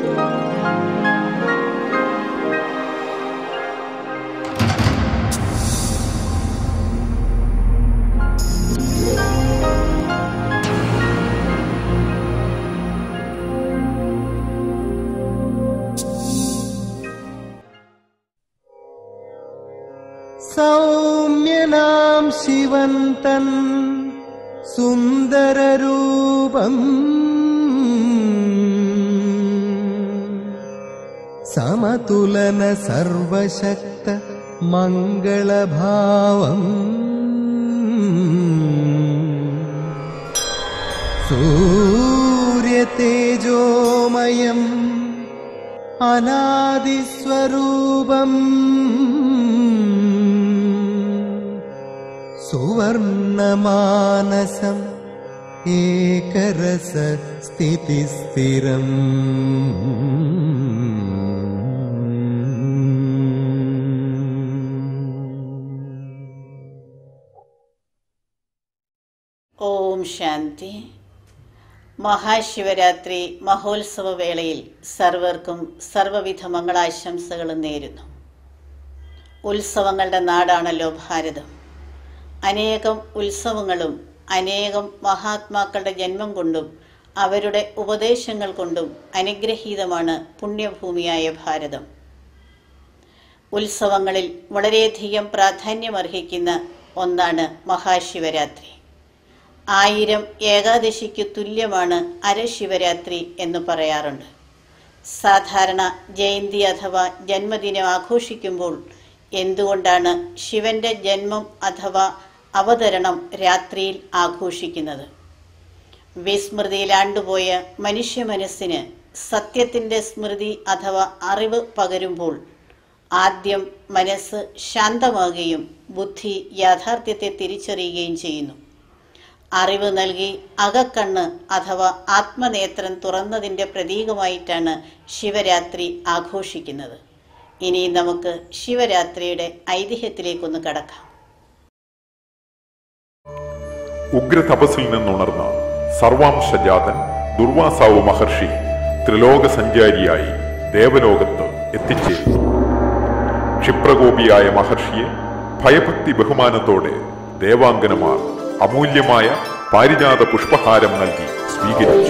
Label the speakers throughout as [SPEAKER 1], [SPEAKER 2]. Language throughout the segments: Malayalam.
[SPEAKER 1] സൗമ്യനാം ശിവൻ തൻ സുന്ദരരൂപം സമതുലന സർവശക്ത മംഗളഭാവം സൂര്യതേജോമയം അനാദിസ്വരൂപം സുവർണമാനസം ഏകരസ സ്ഥിതിസ്ഥിരം
[SPEAKER 2] ഓം ശാന്തി മഹാശിവരാത്രി മഹോത്സവ വേളയിൽ സർവർക്കും സർവവിധ മംഗളാശംസകളും നേരുന്നു ഉത്സവങ്ങളുടെ നാടാണല്ലോ ഭാരതം അനേകം ഉത്സവങ്ങളും അനേകം മഹാത്മാക്കളുടെ ജന്മം കൊണ്ടും അവരുടെ ഉപദേശങ്ങൾ കൊണ്ടും അനുഗ്രഹീതമാണ് പുണ്യഭൂമിയായ ഭാരതം ഉത്സവങ്ങളിൽ വളരെയധികം പ്രാധാന്യമർഹിക്കുന്ന ഒന്നാണ് മഹാശിവരാത്രി ആയിരം ഏകാദശിക്ക് തുല്യമാണ് അരശിവരാത്രി എന്ന് പറയാറുണ്ട് സാധാരണ ജയന്തി അഥവാ ജന്മദിനം ആഘോഷിക്കുമ്പോൾ എന്തുകൊണ്ടാണ് ശിവന്റെ ജന്മം അഥവാ അവതരണം രാത്രിയിൽ ആഘോഷിക്കുന്നത് വിസ്മൃതിയിലാണ്ടുപോയ മനുഷ്യ മനസ്സിന് സത്യത്തിന്റെ സ്മൃതി അഥവാ അറിവ് പകരുമ്പോൾ ആദ്യം മനസ്സ് ശാന്തമാകുകയും ബുദ്ധി യാഥാർത്ഥ്യത്തെ തിരിച്ചറിയുകയും ചെയ്യുന്നു അറിവ് നൽകി അകക്കണ്ണ് അഥവാ ആത്മനേത്രം തുറന്നതിൻ്റെ പ്രതീകമായിട്ടാണ് ശിവരാത്രി ആഘോഷിക്കുന്നത് ഇനി നമുക്ക് ശിവരാത്രിയുടെ ഐതിഹ്യത്തിലേക്കൊന്ന് കടക്കാം
[SPEAKER 3] ഉഗ്ര തപസ്സിൽ നിന്നുണർന്ന സർവാംശജാതൻ ദുർവാസാവ് മഹർഷി ത്രിലോക സഞ്ചാരിയായി ദേവലോകത്ത് എത്തിച്ചേരുന്നു ക്ഷിപ്രകോപിയായ മഹർഷിയെ ഭയഭക്തി ബഹുമാനത്തോടെ ദേവാംഗനമാർ അമൂല്യമായ പാരിജാത പുഷ്പഹാരം നൽകി സ്വീകരിച്ചു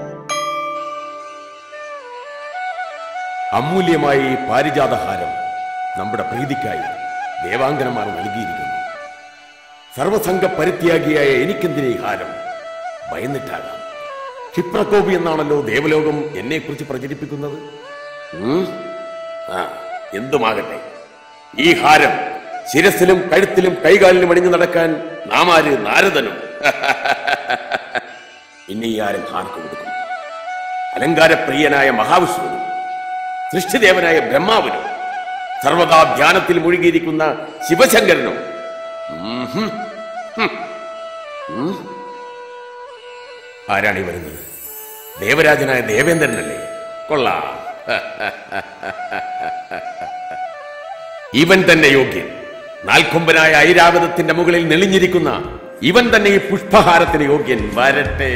[SPEAKER 4] അമൂല്യമായ ഈ പാരിജാതഹാരം നമ്മുടെ പ്രീതിക്കായി ദേവാംഗനമാർ നൽകിയിരിക്കുന്നു സർവസംഘ പരിത്യാഗിയായ എനിക്കെന്തിനീ ഹാരം ഭയന്നിട്ടാകാം ക്ഷിപ്രകോപി എന്നാണല്ലോ ദേവലോകം എന്നെക്കുറിച്ച് പ്രചരിപ്പിക്കുന്നത് ഉം? ആ എന്തുമാകട്ടെ ഈ ഹാരം ശിരസിലും കഴുത്തിലും കൈകാലിലും അണിഞ്ഞു നടക്കാൻ നാം ആര് നാരദനും ഇനി ഈ ഹാരം ആർക്ക് കൊടുക്കും അലങ്കാരപ്രിയനായ മഹാവിഷ്ണുവിനും സൃഷ്ടിദേവനായ ബ്രഹ്മാവിനും സർവദാ ധ്യാനത്തിൽ മുഴുകിയിരിക്കുന്ന ശിവശങ്കരനും ഉം ഹും. ഹും. ഉം. ആരാണ് ഈ വരുന്നത് ദേവരാജനായ ദേവേന്ദ്രനല്ലേ കൊള്ളാം ഇവൻ തന്നെ യോഗ്യൻ നാൽക്കൊമ്പനായ ഐരാവതത്തിന്റെ മുകളിൽ നെളിഞ്ഞിരിക്കുന്ന ഇവൻ തന്നെ ഈ പുഷ്പഹാരത്തിന് യോഗ്യൻ വരട്ടെ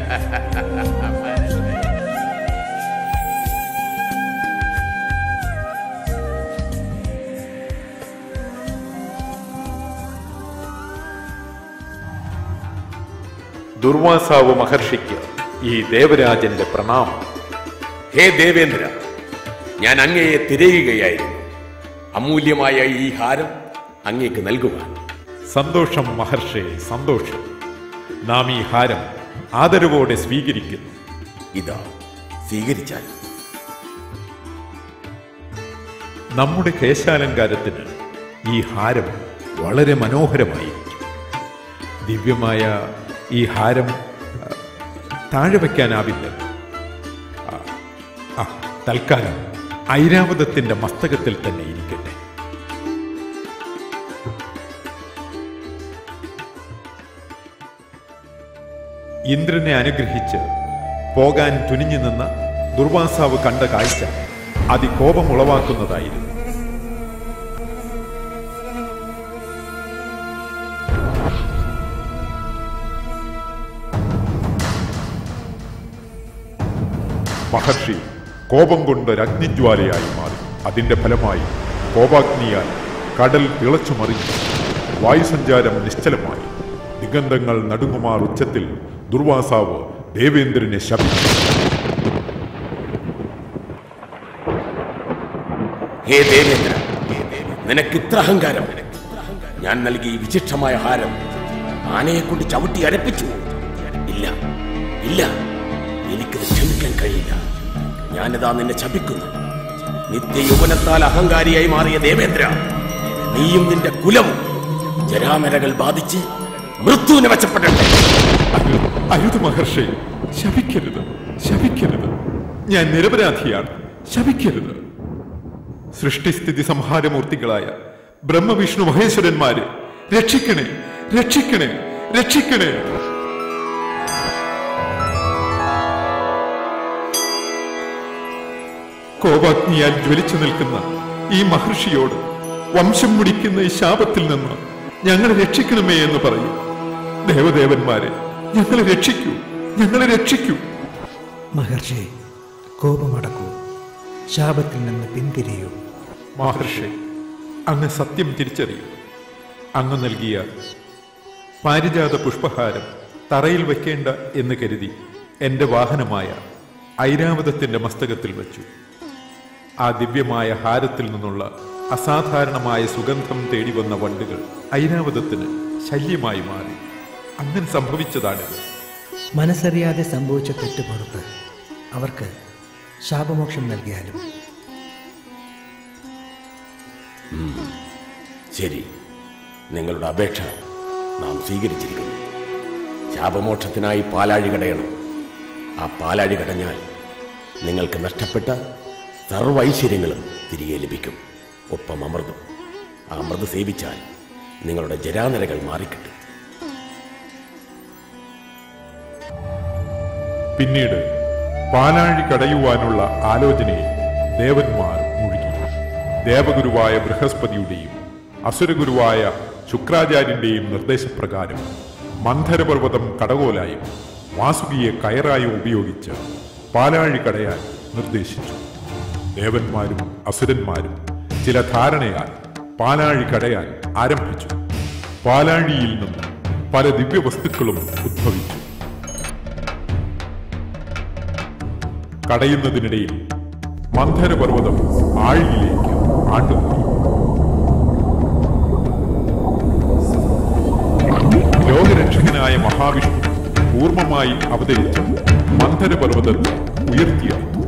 [SPEAKER 3] ദുർവാസാവ് മഹർഷിക്ക് ഈ ദേവരാജന്റെ പ്രണാമം
[SPEAKER 4] ഹേ ദേവേന്ദ്ര ഞാൻ അങ്ങയെ തിരയുകയായിരുന്നു അമൂല്യമായ ഈ ഹാരം അങ്ങേക്ക് നൽകുവാൻ
[SPEAKER 3] സന്തോഷം മഹർഷേ സന്തോഷം നാം ഈ ഹാരം ആദരവോടെ സ്വീകരിക്കുന്നു
[SPEAKER 4] ഇതാ സ്വീകരിച്ചാൽ
[SPEAKER 3] നമ്മുടെ കേശാലങ്കാരത്തിന് ഈ ഹാരം വളരെ മനോഹരമായിരിക്കും ദിവ്യമായ ഈ ഹാരം ആ, താഴെ വയ്ക്കാനാവില്ല ആ, ആ, തൽക്കാലം ഐരാവതത്തിന്റെ മസ്തകത്തിൽ തന്നെ ഇരിക്കട്ടെ ഇന്ദ്രനെ അനുഗ്രഹിച്ച് പോകാൻ തുനിഞ്ഞു നിന്ന ദുർവാസാവ് കണ്ട കാഴ്ച അതികോപമുളവാക്കുന്നതായിരുന്നു മഹർഷി കോപം കൊണ്ടൊരഗ്നിജ്വാലയായി മാറി അതിന്റെ ഫലമായി കോപാഗ്നിയാൽ കടൽ തിളച്ചു മറിഞ്ഞു വായുസഞ്ചാരം നിശ്ചലമായി ദിഗന്ധങ്ങൾ നടുങ്ങുമാർ ഉച്ചത്തിൽ ദുർവാസാവ് ദേവേന്ദ്രനെ ശപിച്ചു
[SPEAKER 4] ഹേ ദേവേന്ദ്ര നിനക്ക് ഇത്ര അഹങ്കാരം ഞാൻ നൽകിയ ഈ വിശിഷ്ടമായ ഹാരം ആനയെ കൊണ്ട് ചവിട്ടി അരപ്പിച്ചു ഇല്ല ഇല്ല എനിക്കത് ക്ഷമിക്കാൻ കഴിയില്ല ഞാനിതാ നിന്നെ ശപിക്കുന്നു നിത്യയൗവനത്താൽ അഹങ്കാരിയായി മാറിയ ദേവേന്ദ്ര നീയും നിന്റെ കുലവും ജരാമരകൾ ബാധിച്ച് മൃത്യുവിനെ മെച്ചപ്പെടട്ടെ
[SPEAKER 3] അരുത് അരുത് മഹർഷി ശപിക്കരുത് ശപിക്കരുത് ഞാൻ നിരപരാധിയാണ് ശപിക്കരുത് സൃഷ്ടിസ്ഥിതി സംഹാരമൂർത്തികളായ ബ്രഹ്മവിഷ്ണു മഹേശ്വരന്മാരെ രക്ഷിക്കണേ രക്ഷിക്കണേ രക്ഷിക്കണേ കോപാഗ്നിയാൽ ജ്വലിച്ചു നിൽക്കുന്ന ഈ മഹർഷിയോട് വംശം മുടിക്കുന്ന ഈ ശാപത്തിൽ നിന്ന് ഞങ്ങളെ രക്ഷിക്കണമേ എന്ന് പറയൂ ദേവദേവന്മാരെ ഞങ്ങളെ രക്ഷിക്കൂ ഞങ്ങളെ രക്ഷിക്കൂ
[SPEAKER 5] മഹർഷി കോപമടക്കൂ ശാപത്തിൽ നിന്ന് പിന്തിരിയൂ
[SPEAKER 3] മഹർഷി അങ്ങ് സത്യം തിരിച്ചറിയൂ അങ്ങ് നൽകിയ പാരിജാത പുഷ്പഹാരം തറയിൽ വെക്കേണ്ട എന്ന് കരുതി എന്റെ വാഹനമായ ഐരാവതത്തിന്റെ മസ്തകത്തിൽ വെച്ചു ആ ദിവ്യമായ ഹാരത്തിൽ നിന്നുള്ള അസാധാരണമായ സുഗന്ധം തേടി വന്ന വണ്ടുകൾ ഐരാവതത്തിന് ശല്യമായി മാറി അങ്ങനെ സംഭവിച്ചതാണിത്
[SPEAKER 5] മനസ്സറിയാതെ സംഭവിച്ച തെറ്റുപുറത്ത് അവർക്ക് ശാപമോക്ഷം നൽകിയാലും
[SPEAKER 4] ശരി നിങ്ങളുടെ അപേക്ഷ നാം സ്വീകരിച്ചിരിക്കുന്നു ശാപമോക്ഷത്തിനായി പാലാഴി കടയണം ആ പാലാഴി കടഞ്ഞാൽ നിങ്ങൾക്ക് നഷ്ടപ്പെട്ട സർവ്വ ഐശ്വര്യങ്ങളും തിരികെ ലഭിക്കും ഒപ്പം അമൃതും ആ അമൃത് സേവിച്ചാൽ നിങ്ങളുടെ ജരാനരകൾ മാറിക്കിട്ടും
[SPEAKER 3] പിന്നീട് പാലാഴി കടയുവാനുള്ള ആലോചനയിൽ ദേവന്മാർ മുഴുകി ദേവഗുരുവായ ബൃഹസ്പതിയുടെയും അസുരഗുരുവായ ശുക്രാചാര്യന്റെയും നിർദ്ദേശപ്രകാരം മന്ധരപർവ്വതം കടകോലായും വാസുകിയെ കയറായും ഉപയോഗിച്ച് പാലാഴി കടയാൻ നിർദ്ദേശിച്ചു ദേവന്മാരും അസുരന്മാരും ചില ധാരണയാൽ പാലാഴി കടയാൻ ആരംഭിച്ചു പാലാഴിയിൽ നിന്ന് പല ദിവ്യവസ്തുക്കളും ഉദ്ഭവിച്ചു കടയുന്നതിനിടയിൽ മന്ധരപർവ്വതം ആഴിയിലേക്ക് ആണ്ടുപോയി ലോകരക്ഷകനായ മഹാവിഷ്ണു പൂർണ്ണമായി അവതരിച്ച് മന്ധരപർവ്വതത്തെ ഉയർത്തിയെടുത്തു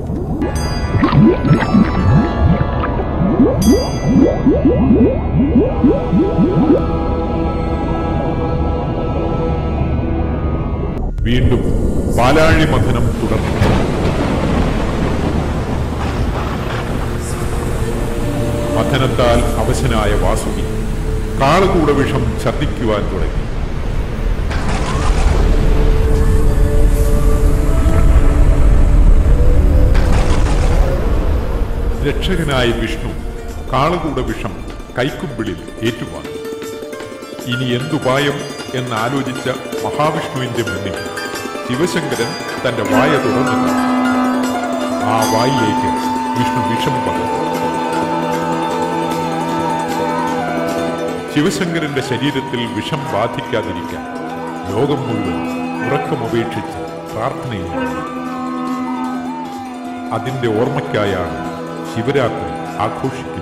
[SPEAKER 3] വീണ്ടും പാലാഴി മഥനം തുടർന്നു മഥനത്താൽ അവശനായ വാസുകി കാളകൂട വിഷം ഛർദ്ദിക്കുവാൻ തുടങ്ങി രക്ഷകനായ വിഷ്ണു കാളകൂട വിഷം കൈക്കുമ്പിളിൽ ഏറ്റുവാങ്ങി ഇനി എന്തുപായം എന്നാലോചിച്ച മഹാവിഷ്ണുവിന്റെ മുന്നിൽ ശിവശങ്കരൻ തന്റെ വായ തുറന്നു കാട്ടി. ആ വായിലേക്ക് വിഷ്ണു വിഷം പകർന്നു ശിവശങ്കരന്റെ ശരീരത്തിൽ വിഷം ബാധിക്കാതിരിക്കാൻ ലോകം മുഴുവൻ ഉറക്കമുപേക്ഷിച്ച് പ്രാർത്ഥനയിൽ മുഴുകി. അതിന്റെ ഓർമ്മയ്ക്കായാണ് ശിവരാത്രി ആഘോഷിക്കുന്നത്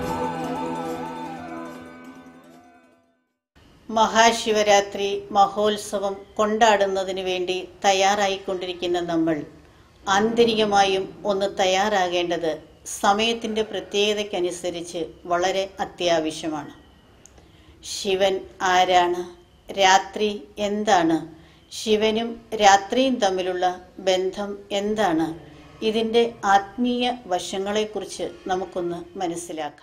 [SPEAKER 2] മഹാശിവരാത്രി മഹോത്സവം കൊണ്ടാടുന്നതിന് വേണ്ടി തയ്യാറായിക്കൊണ്ടിരിക്കുന്ന നമ്മൾ ആന്തരികമായും ഒന്ന് തയ്യാറാകേണ്ടത് സമയത്തിൻ്റെ പ്രത്യേകതയ്ക്കനുസരിച്ച് വളരെ അത്യാവശ്യമാണ് ശിവൻ ആരാണ് രാത്രി എന്താണ് ശിവനും രാത്രിയും തമ്മിലുള്ള ബന്ധം എന്താണ് ഇതിൻ്റെ ആത്മീയ വശങ്ങളെക്കുറിച്ച് നമുക്കൊന്ന് മനസ്സിലാക്കാം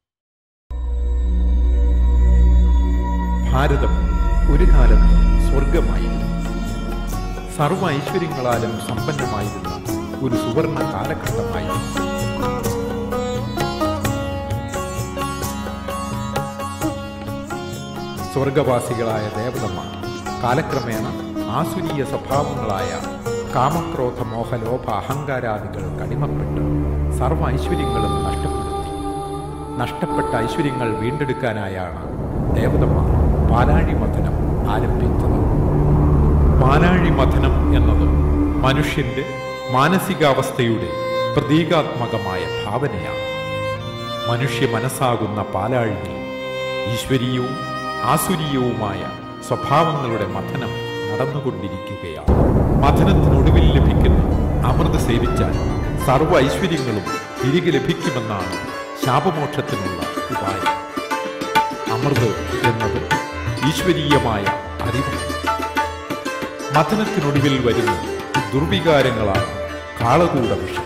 [SPEAKER 3] ഭാരതം ഒരു കാലത്ത് സ്വർഗമായിരുന്നു സർവ ഐശ്വര്യങ്ങളാലും സമ്പന്നമായിരുന്ന ഒരു സുവർണ കാലഘട്ടമായിരുന്നു സ്വർഗവാസികളായ ദേവതമാർ കാലക്രമേണ ആസുരീയ സ്വഭാവങ്ങളായ കാമക്രോധ മോഹലോഭ അഹങ്കാരാദികൾ കടിമപ്പെട്ട് സർവ്വ ഐശ്വര്യങ്ങളും നഷ്ടപ്പെടുത്തി നഷ്ടപ്പെട്ട ഐശ്വര്യങ്ങൾ വീണ്ടെടുക്കാനായാണ് ദേവതമാർ പാലാഴി മഥനം ആരംഭിച്ചത് പാലാഴി മഥനം എന്നത് മനുഷ്യന്റെ മാനസികാവസ്ഥയുടെ പ്രതീകാത്മകമായ ഭാവനയാണ് മനുഷ്യ മനസ്സാകുന്ന പാലാഴിയിൽ ഈശ്വരീയവും ആസുരീയവുമായ സ്വഭാവങ്ങളുടെ മഥനം നടന്നുകൊണ്ടിരിക്കുകയാണ് മഥനത്തിനൊടുവിൽ ലഭിക്കുന്ന അമൃത് സേവിച്ചാൽ സർവ്വ ഐശ്വര്യങ്ങളും തിരികെ ലഭിക്കുമെന്നാണ് ശാപമോക്ഷത്തിനുള്ള ഉപായം അമൃത് എന്നത് ഈശ്വരീയമായ അറിവാണ് മഥനത്തിനൊടുവിൽ വരുന്ന ദുർവികാരങ്ങളാണ് കാളകൂട വിഷം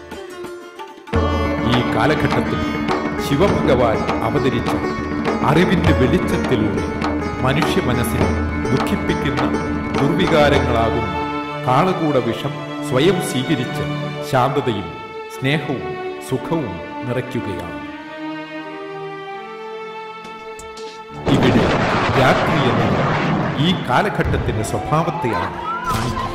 [SPEAKER 3] ഈ കാലഘട്ടത്തിൽ ശിവഭഗവാൻ അവതരിച്ച അറിവിന്റെ വെളിച്ചത്തിലൂടെ മനുഷ്യ മനസ്സിനെ ദുഃഖിപ്പിക്കുന്ന ദുർവികാരങ്ങളാകുന്ന കാളകൂട വിഷം സ്വയം സ്വീകരിച്ച് ശാന്തതയും സ്നേഹവും സുഖവും നിറയ്ക്കുകയാണ് ഇവിടെ രാത്രി എന്നത് ഈ കാലഘട്ടത്തിന്റെ സ്വഭാവത്തെയാണ് കാണിക്കുന്നത്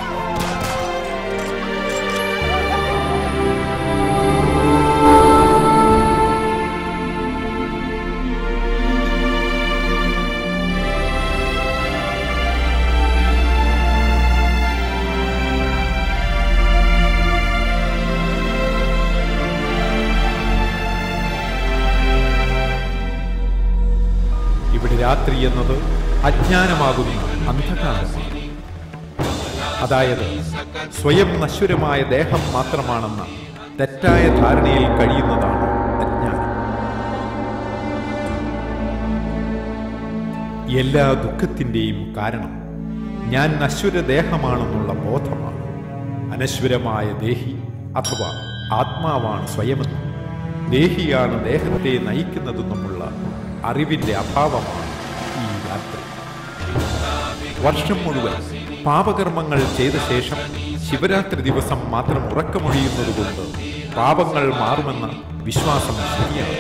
[SPEAKER 3] ഇവിടെ രാത്രി എന്നത് അജ്ഞാനമാകുന്ന അന്ധകാരമാണ് അതായത് സ്വയം നശ്വരമായ ദേഹം മാത്രമാണെന്ന തെറ്റായ ധാരണയിൽ കഴിയുന്നതാണ് അജ്ഞാനം എല്ലാ ദുഃഖത്തിൻ്റെയും കാരണം ഞാൻ നശ്വര ദേഹമാണെന്നുള്ള ബോധമാണ് അനശ്വരമായ ദേഹി അഥവാ ആത്മാവാണ് സ്വയമെന്നും ദേഹിയാണ് ദേഹത്തെ നയിക്കുന്നതെന്നുമുള്ള അറിവിന്റെ അഭാവമാണ് ഈ രാത്രി വർഷം മുഴുവൻ പാപകർമ്മങ്ങൾ ചെയ്ത ശേഷം ശിവരാത്രി ദിവസം മാത്രം ഉറക്കമൊഴിയുന്നതുകൊണ്ട് പാപങ്ങൾ മാറുമെന്ന വിശ്വാസം ശരിയാണ്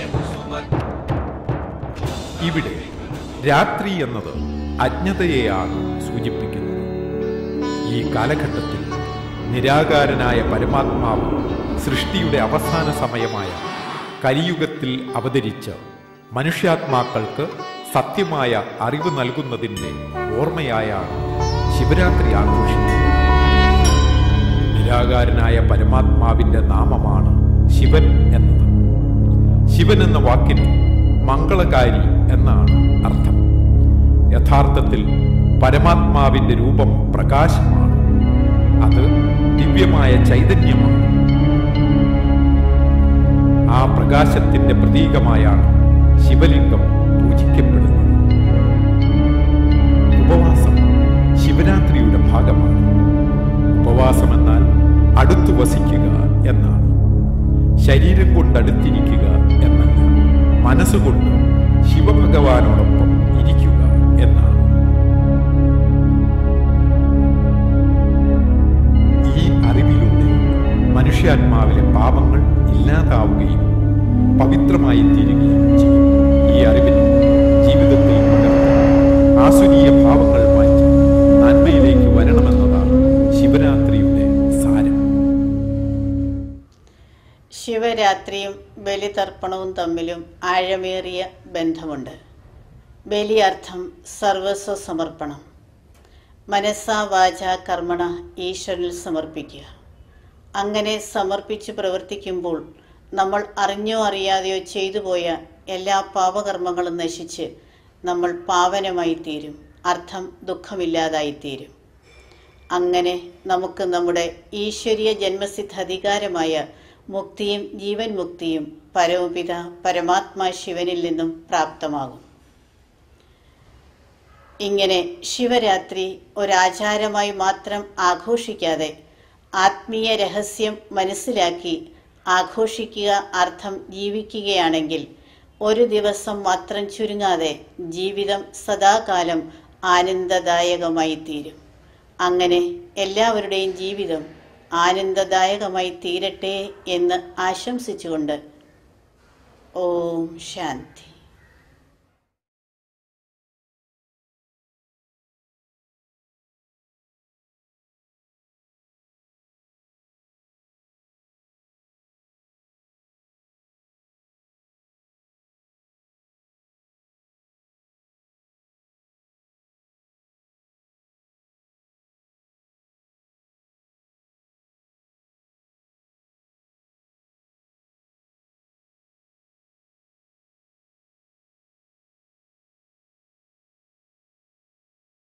[SPEAKER 3] ഇവിടെ രാത്രി എന്നത് അജ്ഞതയെയാണ് സൂചിപ്പിക്കുന്നത് ഈ കാലഘട്ടത്തിൽ നിരാകാരനായ പരമാത്മാവ് സൃഷ്ടിയുടെ അവസാന സമയമായ കലിയുഗത്തിൽ അവതരിച്ച് മനുഷ്യാത്മാക്കൾക്ക് സത്യമായ അറിവ് നൽകുന്നതിൻ്റെ ഓർമ്മയായാണ് ശിവരാത്രി ആഘോഷിക്കുന്നത് നിരാകാരനായ പരമാത്മാവിന്റെ നാമമാണ് ശിവൻ എന്നത് ശിവൻ എന്ന വാക്കിന് മംഗളകാരി എന്നാണ് അർത്ഥം യഥാർത്ഥത്തിൽ പരമാത്മാവിന്റെ രൂപം പ്രകാശമാണ് അത് ദിവ്യമായ ചൈതന്യമാണ് ആ പ്രകാശത്തിന്റെ പ്രതീകമായാണ് ശിവലിംഗം പൂജിക്കപ്പെടുന്നത് ഉപവാസം ശിവരാത്രിയുടെ ഭാഗമാണ് ഉപവാസം എന്നാൽ അടുത്തു വസിക്കുക എന്നാണ് ശരീരം കൊണ്ട് അടുത്തിരിക്കുക എന്നല്ല മനസ്സുകൊണ്ട് ശിവഭഗവാനോടൊപ്പം ഇരിക്കുക എന്നാണ് ഈ അറിവിലൂടെ മനുഷ്യാത്മാവിലെ പാപങ്ങൾ ഇല്ലാതാവുകയും പവിത്രമായി തീരുകയും ചെയ്യും ഈ അറിവിൽ ജീവിതത്തിൽ പകർന്ന് ആസുരീയ ഭാവങ്ങൾ മാറ്റി നന്മയിലേക്ക് വരണമെന്നതാണ് ശിവരാത്രിയുടെ സാരം
[SPEAKER 2] ശിവരാത്രിയും ബലിതർപ്പണവും തമ്മിലും ആഴമേറിയ ബന്ധമുണ്ട് ബലി അർത്ഥം സർവസ്വ സമർപ്പണം മനസ്സാ വാച കർമ്മണ ഈശ്വരനിൽ സമർപ്പിക്കുക അങ്ങനെ സമർപ്പിച്ച് പ്രവർത്തിക്കുമ്പോൾ നമ്മൾ അറിഞ്ഞോ അറിയാതെയോ ചെയ്തു പോയ എല്ലാ പാപകർമ്മങ്ങളും നശിച്ച് നമ്മൾ പാവനമായി തീരും അർത്ഥം ദുഃഖമില്ലാതായി തീരും അങ്ങനെ നമുക്ക് നമ്മുടെ ഈശ്വരീയ ജന്മസിദ്ധ അധികാരമായ മുക്തിയും ജീവൻ മുക്തിയും പരമപിത പരമാത്മാ ശിവനിൽ നിന്നും പ്രാപ്തമാകും ഇങ്ങനെ ശിവരാത്രി ഒരാചാരമായി മാത്രം ആഘോഷിക്കാതെ ആത്മീയ രഹസ്യം മനസ്സിലാക്കി ആഘോഷിക്കുക അർത്ഥം ജീവിക്കുകയാണെങ്കിൽ ഒരു ദിവസം മാത്രം ചുരുങ്ങാതെ ജീവിതം സദാകാലം ആനന്ദദായകമായി തീരും അങ്ങനെ എല്ലാവരുടെയും ജീവിതം ആനന്ദദായകമായി തീരട്ടെ എന്ന് ആശംസിച്ചുകൊണ്ട് ഓം ശാന്തി